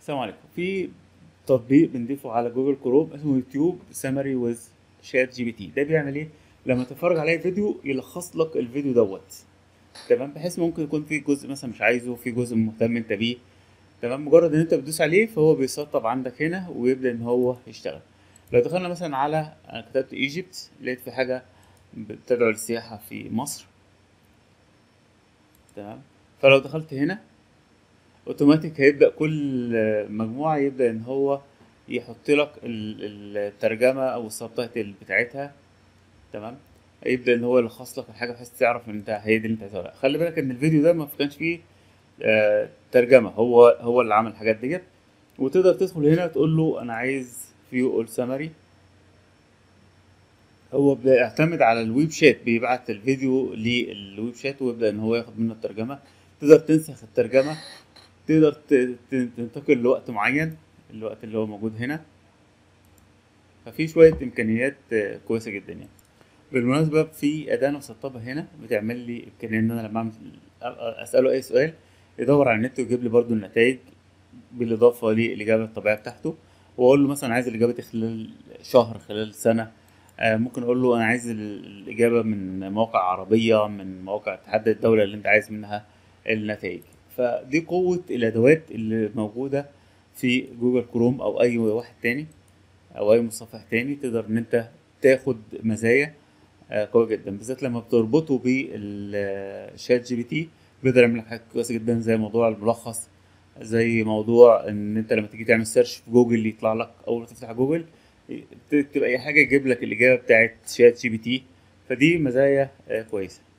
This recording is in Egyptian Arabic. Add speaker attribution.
Speaker 1: السلام عليكم في تطبيق بنضيفه على جوجل كروم اسمه يوتيوب سامري ويز شات جي بي تي ده بيعمل ايه لما تتفرج عليه فيديو يلخص لك الفيديو دوت تمام بحيث ممكن يكون في جزء مثلا مش عايزه في جزء مهتم انت بيه تمام مجرد ان انت بتدوس عليه فهو بيسطب عندك هنا ويبدا ان هو يشتغل لو دخلنا مثلا على انا كتبت ايجيبت لقيت في حاجه بتدعو للسياحه في مصر تمام فلو دخلت هنا اوتوماتيك هيبدا كل مجموعه يبدا ان هو يحط لك ال- الترجمه او السبتايتل بتاعتها تمام يبدا ان هو يلخص لك الحاجه بحيث تعرف ان انت هي دي اللي انت عايزها ولا لأ. خلي بالك ان الفيديو ده ما كانش فيه آه، ترجمه هو هو اللي عمل الحاجات ديت وتقدر تدخل هنا تقول له انا عايز فيو اول سمري هو بيعتمد على الويب شات بيبعت الفيديو للويب شات ويبدا ان هو ياخد منه الترجمه تقدر تنسخ الترجمه تقدر ت- ت- تنتقل لوقت معين الوقت اللي هو موجود هنا ففي شوية إمكانيات آه، كويسة جدا يعني بالمناسبة في أداة أنا مسطبها هنا بتعمل لي إمكانية إن أنا لما أعمل أسأله أي سؤال يدور على النت ويجيب لي برضو النتائج بالإضافة للإجابة الطبيعية بتاعته وأقول له مثلا عايز الإجابة دي خلال شهر خلال سنة آه، ممكن أقول له أنا عايز ال- الإجابة من مواقع عربية من مواقع تحدد الدولة اللي أنت عايز منها النتائج فدي قوة الأدوات اللي موجودة في جوجل كروم أو أي واحد تاني أو أي متصفح تاني تقدر إن أنت تاخد مزايا آه، قوية جدا بالذات لما بتربطه بالشات جي بي تي بيقدر يعمل لك حاجات كويسة جدا زي موضوع الملخص زي موضوع إن أنت لما تيجي تعمل سيرش في جوجل يطلع لك أول ما تفتح جوجل تكتب أي حاجة يجيب لك الإجابة بتاعت شات جي بي تي فدي مزايا آه، كويسة